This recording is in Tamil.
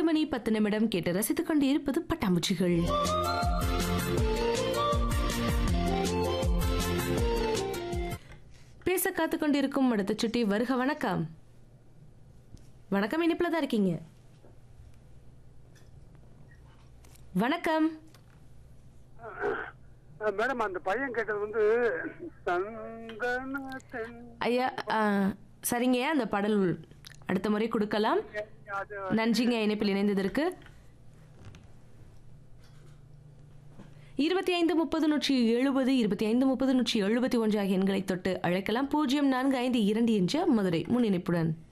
மணி பத்து நிமிடம் கேட்டு ரசித்துக் கொண்டு இருப்பது பட்டாம்பூச்சிகள் பேச காத்து கொண்டிருக்கும் அடுத்த சுட்டி வருக வணக்கம் வணக்கம் இனிப்புல தான் இருக்கீங்க வணக்கம் அஹ் மேடம் அந்த பையன் கேட்டது வந்து சந்தன தென் ஐயா ஆ, சரிங்க அந்த பாடல் அடுத்த முறை கொடுக்கலாம் அது நன்றிங்க இணைப்பில் இணைந்ததற்கு இருபத்தி ஐந்து முப்பது நூற்றி எழுபது இருபத்தி ஐந்து முப்பது நூற்றி எழுபத்தி ஒன்று ஆகிய எண்களை தொட்டு அழைக்கலாம் பூஜ்ஜியம் நான்கு ஐந்து இரண்டு என்ற மதுரை முன் இணைப்புடன்